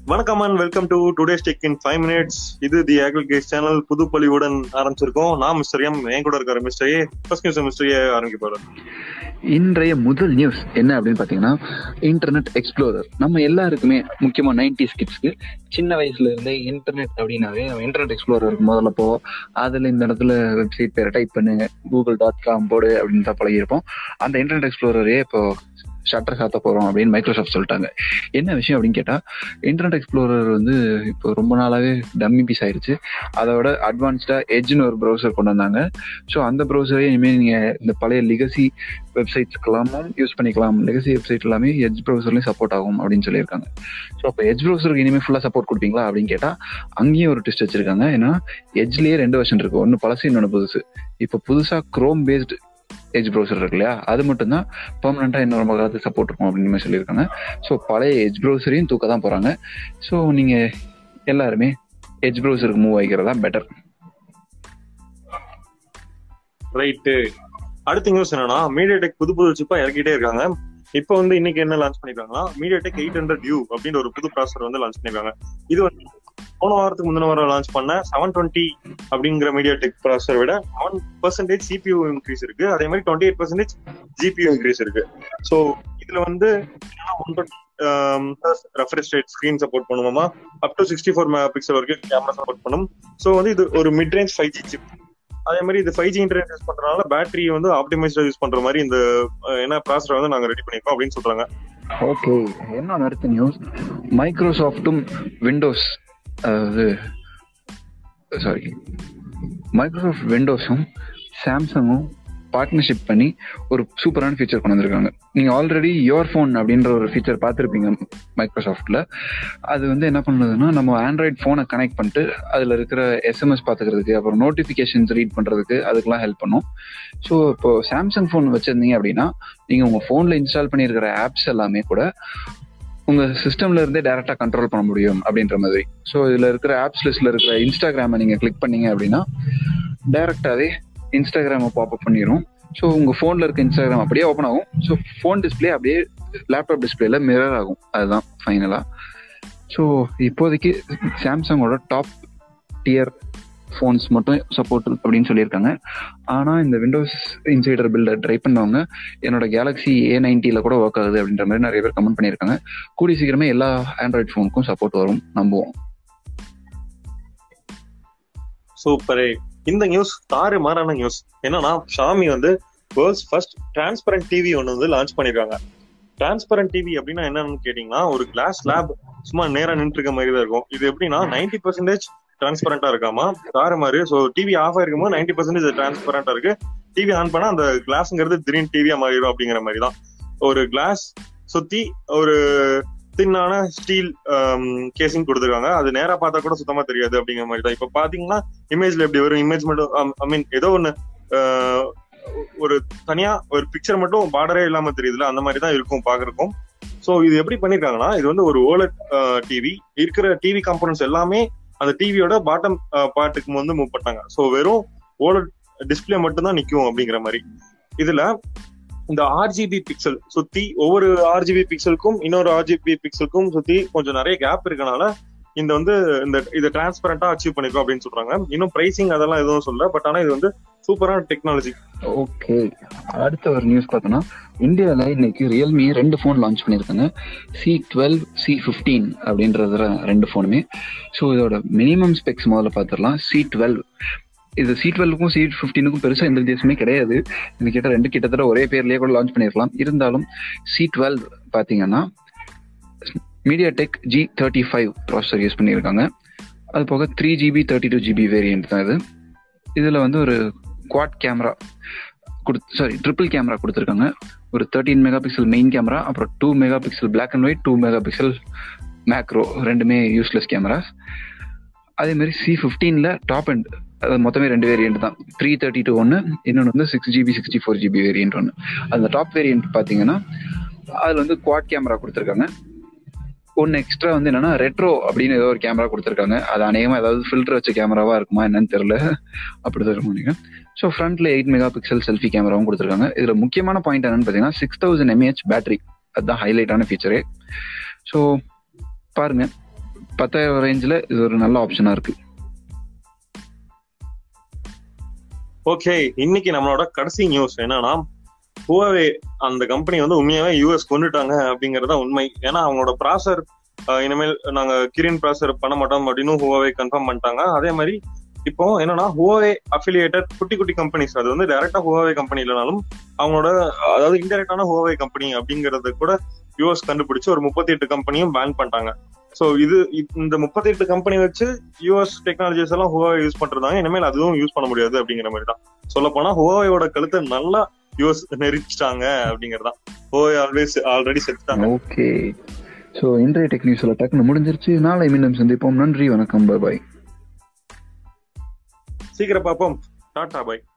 வணக்கம் and welcome to today's tech in five minutes இது the அக்ரிகேஸ் channel புதுப்பொலிவுடன் ஆரம்பிச்சிருக்கோம் நான் மிஸ்டர் எம் என் கூட இருக்கிற mister A first news mister A ஆரம்பிக்க போறோம் இன்றைய முதல் நியூஸ் என்ன அப்படின்னு பாத்தீங்கன்னா இன்டர்நெட் எக்ஸ்ப்ளோரர் நம்ம எல்லாருக்குமே முக்கியமா நைன்டி கிட்ஸ்க்கு சின்ன வயசுல இருந்தே இன்டர்நெட் அப்படின்னாவே இன்டர்நெட் எக்ஸ்ப்ளோரர் முதல்ல போ அதுல இந்த இடத்துல வெப்சைட் பேரை டைப் பண்ணுங்க கூகுள் டாட் காம் போடு அப்படின்னு தான் பழகிருப்போம் அந்த இன்டர்நெட் எக்ஸ்ப்ளோரரே இப்போ ஷட்டர் சாத்த போறோம் அப்படின்னு மைக்ரோசாஃப்ட் சொல்லிட்டாங்க என்ன விஷயம் அப்படின்னு கேட்டா இன்டர்நெட் எக்ஸ்ப்ளோரர் வந்து இப்போ ரொம்ப நாளாவே டம்மி பீஸ் ஆயிருச்சு அதோட அட்வான்ஸ்டா எட்ஜ்னு ஒரு ப்ரௌசர் கொண்டு வந்தாங்க ஸோ அந்த ப்ரௌசரே இனிமேல் நீங்க இந்த பழைய லிகசி வெப்சைட்ஸ்க்கெல்லாமும் யூஸ் பண்ணிக்கலாம் லெகசி வெப்சைட் எல்லாமே எட்ஜ் ப்ரௌசர்லையும் சப்போர்ட் ஆகும் அப்படின்னு சொல்லியிருக்காங்க ஸோ அப்போ எட்ஜ் ப்ரௌசருக்கு இனிமேல் ஃபுல்லாக சப்போர்ட் கொடுப்பீங்களா அப்படின்னு கேட்டால் அங்கேயும் ஒரு டெஸ்ட் வச்சிருக்காங்க ஏன்னா எட்ஜ்லேயே ரெண்டு வருஷன் இருக்கு ஒன்று பழசு இன்னொன்று புதுசு இப்போ புதுசாக க்ரோம் பேஸ்டு எட்ஜ் ப்ரௌசர் இருக்கு இல்லையா அது மட்டும் தான் பர்மனெண்ட்டாக இன்னொரு ரொம்ப காலத்துக்கு சப்போர்ட் இருக்கும் அப்படின்னு மாதிரி சொல்லியிருக்காங்க ஸோ பழைய எட்ஜ் ப்ரௌசரையும் தூக்க தான் போகிறாங்க ஸோ நீங்கள் எல்லாருமே எட்ஜ் ப்ரௌசருக்கு மூவ் ஆகிக்கிறதா பெட்டர் ரைட்டு அடுத்த நியூஸ் என்னன்னா மீடியா டெக் புது புது சிப்பா இறக்கிட்டே இருக்காங்க இப்போ வந்து இன்னைக்கு என்ன லான்ச் பண்ணிருக்காங்கன்னா MediaTek eight hundred U அப்படின்ற ஒரு புது ப்ராசர் வந்து லான்ச் பண்ணிருக்காங்க இது வந்து போன வாரத்துக்கு முந்தின வாரம் லான்ச் பண்ண செவன் டுவெண்ட்டி அப்படிங்கிற மீடியா டெக் ப்ராசரை விட செவன் பர்சன்டேஜ் சிபியூ இன்க்ரீஸ் இருக்கு அதே மாதிரி twenty eight percentage GPU increase இருக்கு ஸோ இதுல வந்து ரெஃப்ரெஷ் ரேட் ஸ்கிரீன் சப்போர்ட் பண்ணுவோமா up to sixty four megapixel வரைக்கும் கேமரா சப்போர்ட் பண்ணும் ஸோ வந்து இது ஒரு mid range five G chip அதே மாதிரி இது ஃபைவ் ஜி இன்டர்நெட் யூஸ் பண்றதுனால பேட்டரி வந்து ஆப்டிமைஸ்டா யூஸ் பண்ற மாதிரி இந்த என்ன ப்ராசர் வந்து நாங்க ரெடி பண்ணிருக்கோம் அப்படின்னு சொல்றாங்க ஓகே என்ன அடுத்த நியூஸ் மைக்ரோசாஃப்ட்டும் விண்டோஸ் அதாவது சாரி மைக்ரோசாஃப்ட் விண்டோஸும் சாம்சங்கும் பார்ட்னர்ஷிப் பண்ணி ஒரு சூப்பரான ஃபீச்சர் கொண்டு வந்திருக்காங்க நீங்கள் ஆல்ரெடி யோர் ஃபோன் அப்படின்ற ஒரு ஃபீச்சர் பார்த்துருப்பீங்க மைக்ரோசாஃப்டில் அது வந்து என்ன பண்ணுறதுன்னா நம்ம ஆண்ட்ராய்ட் ஃபோனை கனெக்ட் பண்ணிட்டு அதில் இருக்கிற எஸ்எம்எஸ் பார்த்துக்கிறதுக்கு அப்புறம் நோட்டிஃபிகேஷன்ஸ் ரீட் பண்ணுறதுக்கு அதுக்கெல்லாம் ஹெல்ப் பண்ணும் ஸோ இப்போ சாம்சங் ஃபோன் வச்சுருந்தீங்க அப்படின்னா நீங்கள் உங்கள் ஃபோனில் இன்ஸ்டால் பண்ணியிருக்கிற ஆப்ஸ் எல்லாமே கூட உங்க சிஸ்டம்ல இருந்தே டைரக்டா கண்ட்ரோல் பண்ண முடியும் அப்படின்ற மாதிரி ஸோ இதுல இருக்கிற ஆப்ஸ் லிஸ்ட்ல இருக்கிற இன்ஸ்டாகிராமை நீங்க கிளிக் பண்ணீங்க அப்படின்னா டைரக்டாவே இன்ஸ்டாகிராமை பாப்அப் பண்ணிடும் ஸோ உங்க ஃபோன்ல இருக்க இன்ஸ்டாகிராம் அப்படியே ஓப்பன் ஆகும் ஸோ ஃபோன் டிஸ்பிளே அப்படியே லேப்டாப் டிஸ்பிளேல மிரர் ஆகும் அதுதான் ஃபைனலா ஸோ இப்போதைக்கு சாம்சங்கோட டாப் டியர் ஃபோன்ஸ் மட்டும் சப்போர்ட் அப்படின்னு சொல்லியிருக்காங்க ஆனால் இந்த விண்டோஸ் இன்சைடர் பில்டை ட்ரை பண்ணவங்க என்னோட கேலக்ஸி ஏ நைன்டியில் கூட ஒர்க் ஆகுது அப்படின்ற மாதிரி நிறைய பேர் கமெண்ட் பண்ணியிருக்காங்க கூடிய சீக்கிரமே எல்லா ஆண்ட்ராய்ட் ஃபோனுக்கும் சப்போர்ட் வரும் நம்புவோம் சூப்பரே இந்த நியூஸ் தாறு மாறான நியூஸ் என்னன்னா ஷாமி வந்து வேர்ல்ட்ஸ் ஃபர்ஸ்ட் டிரான்ஸ்பரண்ட் டிவி ஒன்று வந்து லான்ச் பண்ணிருக்காங்க டிரான்ஸ்பரண்ட் டிவி அப்படின்னா என்னன்னு கேட்டீங்கன்னா ஒரு கிளாஸ் லேப் சும்மா நேரா நின்று இருக்க மாதிரி தான் இருக்கும் இது எப்படின்னா நைன்டி பர்சன்டேஜ் டிரான்ஸ்பரண்டா இருக்காமா தாறு மாதிரி ஸோ டிவி ஆஃப் ஆயிருக்கும் போது நைன்டி பர்சன்டேஜ் டிரான்ஸ்பரண்டா இருக்கு டிவி ஆன் பண்ணா அந்த கிளாஸ்ங்கிறது திடீர்னு டிவியா மாறிடும் அப்படிங்கிற மாதிரி தான் ஒரு கிளாஸ் சுத்தி ஒரு தின்னான ஸ்டீல் கேசிங் கொடுத்துருக்காங்க அது நேரா பார்த்தா கூட சுத்தமா தெரியாது அப்படிங்கிற மாதிரி தான் இப்ப பாத்தீங்கன்னா இமேஜ்ல எப்படி வரும் இமேஜ் மட்டும் ஐ மீன் ஏதோ ஒண்ணு ஒரு தனியா ஒரு பிக்சர் மட்டும் பார்டரே இல்லாம தெரியுதுல அந்த மாதிரி தான் இருக்கும் பாக்குறக்கும் சோ இது எப்படி பண்ணிருக்காங்கன்னா இது வந்து ஒரு ஓலட் டிவி இருக்கிற டிவி காம்பனன்ஸ் எல்லாமே அந்த டிவியோட பாட்டம் பார்ட்டுக்கு வந்து மூவ் பண்ணாங்க ஸோ வெறும் ஓலட் டிஸ்பிளே மட்டும் தான் நிற்கும் அப்படிங்கிற மாதிரி இதுல இந்த ஆர்ஜிபி பிக்சல் சுத்தி ஒவ்வொரு ஆர்ஜிபி பிக்சலுக்கும் இன்னொரு ஆர்ஜிபி பிக்சலுக்கும் சுத்தி கொஞ்சம் நிறைய கேப் இருக்கனால இந்த வந்து இந்த இதை டிரான்ஸ்பரண்டா அச்சீவ் பண்ணிருக்கோம் அப்படின்னு சொல்றாங்க இன்னும் பிரைசிங் அதெல்லாம் எதுவும் சொல்ல பட் ஆனா இது வந்து சூப்பரான டெக்னாலஜி ஓகே அடுத்த ஒரு நியூஸ் பார்த்தோன்னா இந்தியாவில் இன்னைக்கு ரியல்மி ரெண்டு ஃபோன் லான்ச் பண்ணியிருக்காங்க சி டுவெல் சி ஃபிஃப்டீன் அப்படின்றது ரெண்டு ஃபோனுமே ஸோ இதோட மினிமம் ஸ்பெக்ஸ் முதல்ல பார்த்துடலாம் சி டுவெல் இது சி டுவெல்க்கும் சி ஃபிஃப்டீனுக்கும் பெருசாக எந்த வித்தியாசமே கிடையாது இது கிட்ட ரெண்டு கிட்டத்தட்ட ஒரே பேர்லயே கூட லான்ச் பண்ணிருக்கலாம் இருந்தாலும் சி டுவெல் பார்த்தீங்கன்னா MediaTek G thirty five processor use பண்ணியிருக்காங்க அது போக three GB thirty two GB variant தான் இது இதில் வந்து ஒரு குவாட் கேமரா கொடு சாரி ட்ரிபிள் கேமரா கொடுத்துருக்காங்க ஒரு thirteen megapixel main camera அப்புறம் two megapixel black and white two megapixel macro ரெண்டுமே யூஸ்லெஸ் கேமராஸ் அதே மாதிரி சி ஃபிஃப்டீனில் டாப் அண்ட் அது மொத்தமே ரெண்டு வேரியன்ட் தான் த்ரீ தேர்ட்டி டூ ஒன்று இன்னொன்று வந்து six GB sixty four GB variant ஒன்று அந்த டாப் வேரியன்ட் பார்த்தீங்கன்னா அதில் வந்து குவாட் கேமரா கொடுத்துருக்காங்க ஒன்று எக்ஸ்ட்ரா வந்து என்னன்னா ரெட்ரோ அப்படின்னு ஏதோ ஒரு கேமரா கொடுத்துருக்காங்க அது அநேகமாக ஏதாவது ஃபில்டர் வச்ச கேமராவா இருக்குமா என்னன்னு தெரியல அப்படிதான் இருக்கும் நினைக்கிறேன் ஸோ ஃப்ரண்ட்ல எயிட் மெகா பிக்சல் செல்ஃபி கேமராவும் கொடுத்துருக்காங்க இதுல முக்கியமான பாயிண்ட் என்னன்னு பார்த்தீங்கன்னா சிக்ஸ் தௌசண்ட் எம்ஏஹெச் பேட்டரி அதுதான் ஹைலைட்டான ஃபீச்சரே ஸோ பாருங்க பத்தாயிரம் ரேஞ்சில் இது ஒரு நல்ல ஆப்ஷனா இருக்கு ஓகே இன்னைக்கு நம்மளோட கடைசி நியூஸ் என்னன்னா ஹுவாவே அந்த கம்பெனி வந்து உண்மையாவே யூஎஸ் கொண்டுட்டாங்க அப்படிங்கறத உண்மை ஏன்னா அவங்களோட ப்ராசர் இனிமேல் நாங்க கிரீன் ப்ராசர் பண்ண மாட்டோம் அப்படின்னு ஹுவாவே கன்ஃபார்ம் பண்ணிட்டாங்க அதே மாதிரி இப்போ என்னன்னா ஹுவாவே அஃபிலியேட்டட் குட்டி குட்டி கம்பெனிஸ் அது வந்து டைரக்டா ஹுவாவே கம்பெனி இல்லைனாலும் அவங்களோட அதாவது இன்டெரக்டான ஹுவாவே கம்பெனி அப்படிங்கறது கூட யூஎஸ் கண்டுபிடிச்சு ஒரு முப்பத்தி எட்டு கம்பெனியும் பேன் பண்ணிட்டாங்க சோ இது இந்த முப்பத்தி எட்டு கம்பெனி வச்சு யூஎஸ் டெக்னாலஜிஸ் எல்லாம் ஹுவாவே யூஸ் பண்றதாங்க இனிமேல் அதுவும் யூஸ் பண்ண முடியாது அப்படிங்கிற மாதிரி தான் சொல்ல போனா ஹுவாவேயோட கழுத்தை நல்லா யூஎஸ் நெரிச்சிட்டாங்க அப்படிங்கறதான் ஹுவாவே ஆல்வேஸ் ஆல்ரெடி செத்துட்டாங்க ஓகே ஸோ இன்றைய டெக் நியூஸ்ல டக்குன்னு முடிஞ்சிருச்சு நாளை மீண்டும் சந்திப்போம் நன்றி வணக்கம் பாய் சீக்கிரம் பார்ப்போம் டாடா பாய்